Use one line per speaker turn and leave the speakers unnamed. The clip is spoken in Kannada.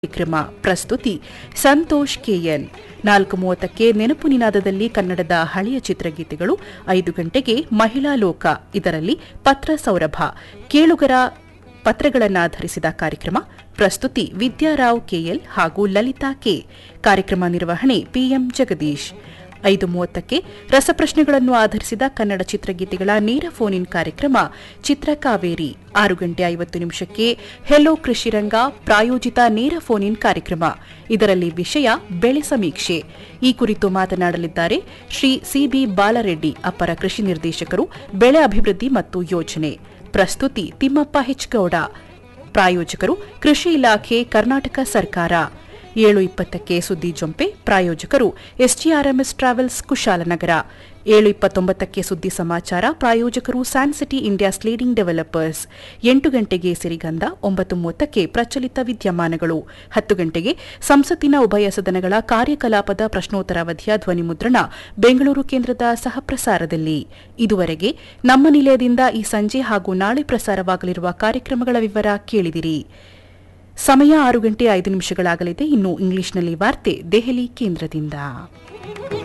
ಕಾರ್ಯಕ್ರಮ ಪ್ರಸ್ತುತಿ ಸಂತೋಷ್ ಕೆಎನ್ ನಾಲ್ಕು ಮೂವತ್ತಕ್ಕೆ ನೆನಪು ನಿನಾದದಲ್ಲಿ ಕನ್ನಡದ ಹಳೆಯ ಚಿತ್ರಗೀತೆಗಳು ಐದು ಗಂಟೆಗೆ ಮಹಿಳಾ ಲೋಕ ಇದರಲ್ಲಿ ಪತ್ರ ಸೌರಭ ಕೇಳುಗರ ಪತ್ರಗಳನ್ನಾಧರಿಸಿದ ಕಾರ್ಯಕ್ರಮ ಪ್ರಸ್ತುತಿ ವಿದ್ಯಾರಾವ್ ಕೆಎಲ್ ಹಾಗೂ ಲಲಿತಾ ಕೆ ಕಾರ್ಯಕ್ರಮ ನಿರ್ವಹಣೆ ಪಿಎಂ ಜಗದೀಶ್ ಐದು ಮೂವತ್ತಕ್ಕೆ ರಸಪ್ರಶ್ನೆಗಳನ್ನು ಆಧರಿಸಿದ ಕನ್ನಡ ಚಿತ್ರಗೀತೆಗಳ ನೇರ ಫೋನ್ ಇನ್ ಕಾರ್ಯಕ್ರಮ ಚಿತ್ರಕಾವೇರಿ ಆರು ಗಂಟೆ ಐವತ್ತು ನಿಮಿಷಕ್ಕೆ ಹೆಲೋ ಕೃಷಿರಂಗ ಪ್ರಾಯೋಜಿತ ನೇರ ಫೋನ್ ಇನ್ ಕಾರ್ಯಕ್ರಮ ಇದರಲ್ಲಿ ವಿಷಯ ಬೆಳೆ ಸಮೀಕ್ಷೆ ಈ ಕುರಿತು ಮಾತನಾಡಲಿದ್ದಾರೆ ಶ್ರೀ ಸಿಬಿ ಬಾಲರೆಡ್ಡಿ ಅಪರ ಕೃಷಿ ನಿರ್ದೇಶಕರು ಬೆಳೆ ಅಭಿವೃದ್ಧಿ ಮತ್ತು ಯೋಜನೆ ಪ್ರಸ್ತುತಿ ತಿಮ್ಮಪ್ಪ ಹೆಚ್ಗೌಡ ಪ್ರಾಯೋಜಕರು ಕೃಷಿ ಇಲಾಖೆ ಕರ್ನಾಟಕ ಸರ್ಕಾರ ಏಳು ಇಪ್ಪತ್ತಕ್ಕೆ ಸುದ್ದಿ ಜೊಂಪೆ ಪ್ರಾಯೋಜಕರು ಎಸ್ಟಿಆರ್ಎಂಎಸ್ ಟ್ರಾವೆಲ್ಸ್ ಕುಶಾಲನಗರ ಏಳು ಇಪ್ಪತ್ತೊಂಬತ್ತಕ್ಕೆ ಸುದ್ದಿ ಸಮಾಚಾರ ಪ್ರಾಯೋಜಕರು ಸ್ಯಾನ್ಸಿಟಿ ಇಂಡಿಯಾಸ್ ಲೀಡಿಂಗ್ ಡೆವಲಪರ್ಸ್ ಎಂಟು ಗಂಟೆಗೆ ಸಿರಿಗಂಧ ಒಂಬತ್ತು ಮೂವತ್ತಕ್ಕೆ ಪ್ರಚಲಿತ ವಿದ್ಯಮಾನಗಳು ಹತ್ತು ಗಂಟೆಗೆ ಸಂಸತ್ತಿನ ಉಭಯ ಸದನಗಳ ಕಾರ್ಯಕಲಾಪದ ಪ್ರಶ್ನೋತ್ತರಾವಧಿಯ ಧ್ವನಿಮುದ್ರಣ ಬೆಂಗಳೂರು ಕೇಂದ್ರದ ಸಹಪ್ರಸಾರದಲ್ಲಿ ಇದುವರೆಗೆ ನಮ್ಮ ನಿಲಯದಿಂದ ಈ ಸಂಜೆ ಹಾಗೂ ನಾಳೆ ಪ್ರಸಾರವಾಗಲಿರುವ ಕಾರ್ಯಕ್ರಮಗಳ ವಿವರ ಕೇಳಿದಿರಿ ಸಮಯ ಆರು ಗಂಟೆ ಐದು ನಿಮಿಷಗಳಾಗಲಿದೆ ಇನ್ನು ಇಂಗ್ಲಿಷ್ನಲ್ಲಿ ವಾರ್ತೆ ದೆಹಲಿ ಕೇಂದ್ರದಿಂದ